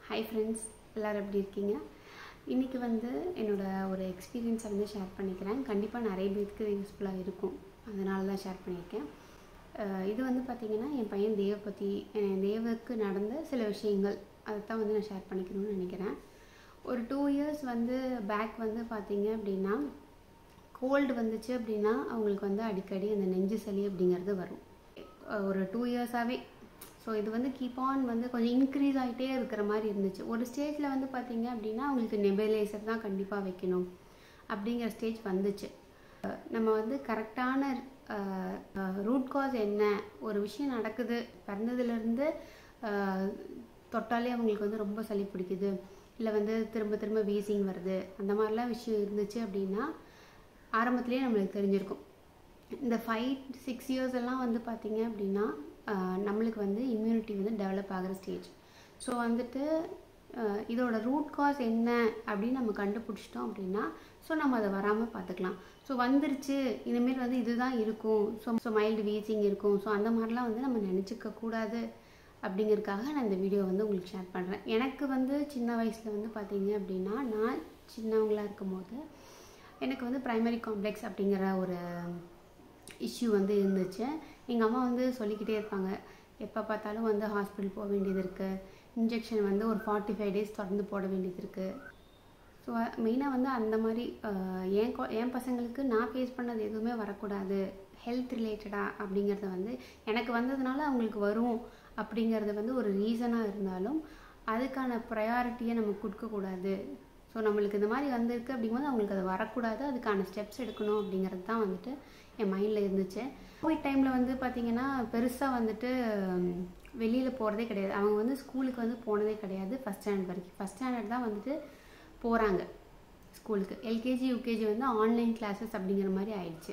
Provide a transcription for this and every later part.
hi friends எல்லோரும் எப்படி இருக்கீங்க இன்றைக்கி வந்து என்னோடய ஒரு எக்ஸ்பீரியன்ஸை வந்து ஷேர் பண்ணிக்கிறேன் கண்டிப்பாக நிறைய பேருக்கு யூஸ்ஃபுல்லாக இருக்கும் அதனால தான் ஷேர் பண்ணியிருக்கேன் அஹ் இது வந்து பார்த்திங்கன்னா என் பையன் தேவ பற்றி என் தேவுக்கு நடந்த சில விஷயங்கள் அதை தான் வந்து நான் ஷேர் பண்ணிக்கணும்னு நினைக்கிறேன் ஒரு டூ இயர்ஸ் வந்து பேக் வந்து பார்த்தீங்க அப்படின்னா கோல்டு வந்துச்சு அப்படின்னா அவங்களுக்கு வந்து அடிக்கடி அந்த நெஞ்சு சளி அப்படிங்கிறது வரும் அஹ் ஒரு டூ இயர்ஸாகவே ஸோ இது வந்து கீப் ஆன் வந்து கொஞ்சம் இன்க்ரீஸ் ஆகிட்டே இருக்கிற மாதிரி இருந்துச்சு ஒரு ஸ்டேஜில் வந்து பார்த்தீங்க அப்படின்னா அவங்களுக்கு நெபலைசர் தான் கண்டிப்பாக வைக்கணும் அப்படிங்கிற ஸ்டேஜ் வந்துச்சு அஹ் நம்ம வந்து கரெக்டான ரூட் காஸ் என்ன ஒரு விஷயம் நடக்குது பிறந்ததுலேருந்து தொட்டாலே அவங்களுக்கு வந்து ரொம்ப சளி பிடிக்குது இல்லை வந்து திரும்ப திரும்ப வீசிங் வருது அந்த மாதிரிலாம் விஷயம் இருந்துச்சு அப்படின்னா ஆரம்பத்திலேயே நம்மளுக்கு தெரிஞ்சிருக்கும் இந்த ஃபைவ் சிக்ஸ் இயர்ஸ் எல்லாம் வந்து பார்த்தீங்க அப்படின்னா ஆஹ் நம்மளுக்கு வந்து இம்யூனிட்டி வந்து டெவலப் ஆகிற ஸ்டேஜ் ஸோ வந்துட்டு ஆஹ் இதோட ரூட் காஸ் என்ன அப்படின்னு நம்ம கண்டுபிடிச்சிட்டோம் அப்படின்னா ஸோ நம்ம அதை வராமல் பார்த்துக்கலாம் ஸோ வந்துருச்சு இனிமேல் வந்து இதுதான் இருக்கும் ஸோ ஸோ மைல்டு வீசிங் இருக்கும் ஸோ அந்த மாதிரிலாம் வந்து நம்ம நினச்சிக்க கூடாது அப்படிங்கிறதுக்காக நான் இந்த வீடியோ வந்து உங்களுக்கு ஷேர் பண்ணுறேன் எனக்கு வந்து சின்ன வயசில் வந்து பார்த்தீங்க அப்படின்னா நான் சின்னவங்களாக இருக்கும்போது எனக்கு வந்து ப்ரைமரி காம்ப்ளெக்ஸ் அப்படிங்கிற ஒரு இஷ்யூ வந்து இருந்துச்சு எங்கள் அம்மா வந்து சொல்லிக்கிட்டே இருப்பாங்க எப்போ பார்த்தாலும் வந்து ஹாஸ்பிட்டல் போக வேண்டியது இருக்குது இன்ஜெக்ஷன் வந்து ஒரு ஃபார்ட்டி ஃபைவ் டேஸ் தொடர்ந்து போட வேண்டியது இருக்குது ஸோ மெயினாக வந்து அந்த மாதிரி ஆஹ், என் கொ என் பசங்களுக்கு நான் ஃபேஸ் பண்ணது எதுவுமே வரக்கூடாது ஹெல்த் ரிலேட்டடாக அப்படிங்கிறத வந்து எனக்கு வந்ததுனால அவங்களுக்கு வரும் அப்படிங்கிறது வந்து ஒரு ரீசனாக இருந்தாலும் அதுக்கான ப்ரையாரிட்டியை நம்ம கொடுக்கக்கூடாது ஸோ நம்மளுக்கு இந்த மாதிரி வந்திருக்கு அப்படிங்கும்போது அவங்களுக்கு அது வரக்கூடாது அதுக்கான ஸ்டெப்ஸ் எடுக்கணும் அப்படிங்கிறது தான் வந்துட்டு என் மைண்டில் இருந்துச்சு கோவிட் டைமில் வந்து பார்த்திங்கன்னா பெருசாக வந்துட்டு வெளியில் போகிறதே கிடையாது அவங்க வந்து ஸ்கூலுக்கு வந்து போனதே கிடையாது ஃபஸ்ட் ஸ்டாண்டர்ட் வரைக்கும் ஃபஸ்ட் ஸ்டாண்டர்ட் தான் வந்துட்டு போகிறாங்க ஸ்கூலுக்கு எல்கேஜி யூகேஜி வந்து ஆன்லைன் கிளாஸஸ் அப்படிங்கிற மாதிரி ஆயிடுச்சு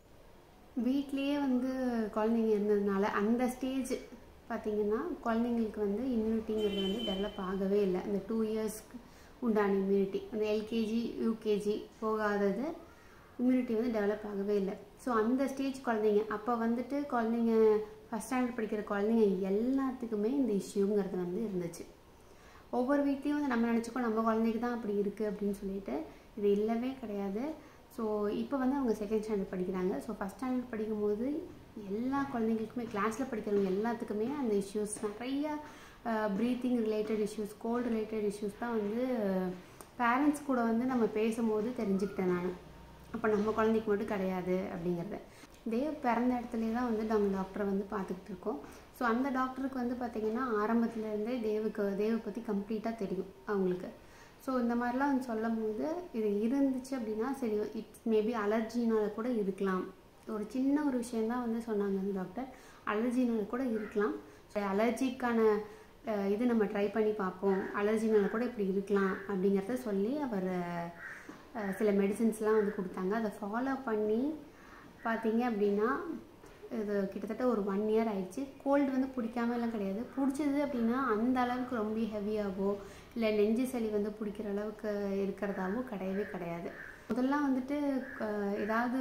வீட்லேயே வந்து குழந்தைங்க இருந்ததுனால அந்த ஸ்டேஜ் பார்த்திங்கன்னா குழந்தைங்களுக்கு வந்து இம்யூனிட்டிங்கிறது வந்து டெவலப் ஆகவே இல்லை அந்த டூ இயர்ஸ்க்கு உண்டான இம்யூனிட்டி அந்த எல்கேஜி யூகேஜி போகாதது இம்யூனிட்டி வந்து டெவலப் ஆகவே இல்லை ஸோ அந்த ஸ்டேஜ் குழந்தைங்க அப்போ வந்துட்டு குழந்தைங்க ஃபஸ்ட் ஸ்டாண்டர்ட் படிக்கிற குழந்தைங்க எல்லாத்துக்குமே இந்த இஷ்யூங்கிறது வந்து இருந்துச்சு ஒவ்வொரு வீட்லேயும் வந்து நம்ம நினச்சிக்கோ நம்ம குழந்தைக்கு தான் அப்படி இருக்குது அப்படின்னு சொல்லிட்டு இது இல்லவே கிடையாது ஸோ இப்போ வந்து அவங்க செகண்ட் ஸ்டாண்டர்ட் படிக்கிறாங்க ஸோ ஃபஸ்ட் ஸ்டாண்டர்ட் படிக்கும்போது எல்லா குழந்தைங்களுக்குமே கிளாஸில் படிக்கிறவங்க எல்லாத்துக்குமே அந்த இஷ்யூஸ் நிறைய breathing related issues cold related issues தான் வந்து பேரண்ட்ஸ் கூட வந்து நம்ம பேசும்போது தெரிஞ்சுக்கிட்டேன் நான் அப்போ நம்ம குழந்தைக்கு மட்டும் கிடையாது அப்படிங்கிறத தேவ் பிறந்த இடத்துலே தான் வந்து நாங்கள் டாக்டரை வந்து பார்த்துக்கிட்டு இருக்கோம் ஸோ அந்த டாக்டருக்கு வந்து பார்த்திங்கன்னா ஆரம்பத்துலேருந்தே தேவுக்கு தேவை பற்றி கம்ப்ளீட்டாக தெரியும் அவங்களுக்கு ஸோ இந்த மாதிரிலாம் வந்து சொல்லும் போது இது இருந்துச்சு அப்படின்னா சரி இட்ஸ் மேபி அலர்ஜினால கூட இருக்கலாம் ஒரு சின்ன ஒரு விஷயந்தான் வந்து சொன்னாங்க அந்த டாக்டர் அலர்ஜினால கூட இருக்கலாம் அலர்ஜிக்கான அஹ், இது நம்ம ட்ரை பண்ணி பார்ப்போம் அலர்ஜினால கூட இப்படி இருக்கலாம் அப்படிங்கிறத சொல்லி அவர் அஹ், சில மெடிசின்ஸ்லாம் வந்து கொடுத்தாங்க அதை ஃபாலோ பண்ணி பார்த்தீங்க அப்படின்னா இது கிட்டத்தட்ட ஒரு ஒன் இயர் ஆயிடுச்சு கோல்டு வந்து பிடிக்காம எல்லாம் கிடையாது பிடிச்சது அப்படின்னா அந்த அளவுக்கு ரொம்ப ஹெவியாகவோ இல்லை நெஞ்சு சளி வந்து பிடிக்கிற அளவுக்கு இருக்கிறதாவோ கிடையவே கிடையாது முதல்லாம் வந்துட்டு க- ஏதாவது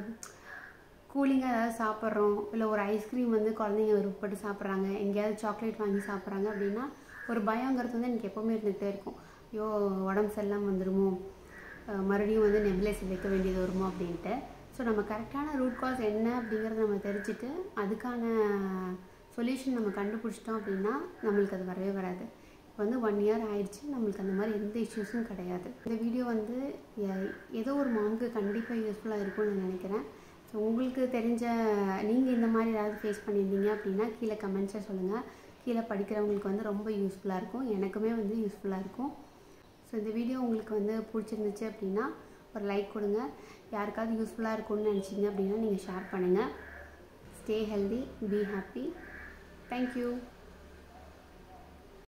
கூலிங்காக ஏதாவது சாப்பிட்றோம் இல்லை ஒரு ஐஸ்கிரீம் வந்து குழந்தைங்க விருப்பப்பட்டு சாப்பிட்றாங்க எங்கேயாவது சாக்லேட் வாங்கி சாப்பிட்றாங்க அப்படின்னா ஒரு பயங்கிறது வந்து எனக்கு எப்போவுமே இருந்துகிட்டே இருக்கும் ஐயோ உடம்பு சரியில்லாமல் வந்துருமோ அஹ் மறுபடியும் வந்து நெபிலைஸ் வைக்க வேண்டியது வருமோ அப்படின்ட்டு ஸோ நம்ம கரெக்டான ரூட் காஸ் என்ன அப்படிங்கிறத நம்ம தெரிஞ்சுட்டு அதுக்கான சொல்யூஷன் நம்ம கண்டுபிடிச்சிட்டோம் அப்படின்னா நம்மளுக்கு அது வரவே வராது இப்போ வந்து ஒன் இயர் ஆயிடுச்சு நம்மளுக்கு அந்த மாதிரி எந்த இஷ்யூஸும் கிடையாது இந்த வீடியோ வந்து எ- ஏதோ ஒரு மாமுக்கு கண்டிப்பாக யூஸ்ஃபுல்லாக இருக்கும்னு நான் நினைக்கிறேன் ஸோ உங்களுக்கு தெரிஞ்ச நீங்கள் இந்த மாதிரி ஏதாவது ஃபேஸ் பண்ணியிருந்தீங்க அப்படின்னா கீழே கமெண்ட்ஸை சொல்லுங்கள் கீழே படிக்கிறவங்களுக்கு வந்து ரொம்ப யூஸ்ஃபுல்லாக இருக்கும் எனக்குமே வந்து யூஸ்ஃபுல்லாக இருக்கும் ஸோ இந்த வீடியோ உங்களுக்கு வந்து பிடிச்சிருந்துச்சு அப்படின்னா ஒரு லைக் கொடுங்க யாருக்காவது யூஸ்ஃபுல்லாக இருக்கும்னு நினச்சிங்க அப்படின்னா நீங்கள் ஷேர் பண்ணுங்கள் stay healthy be happy thank you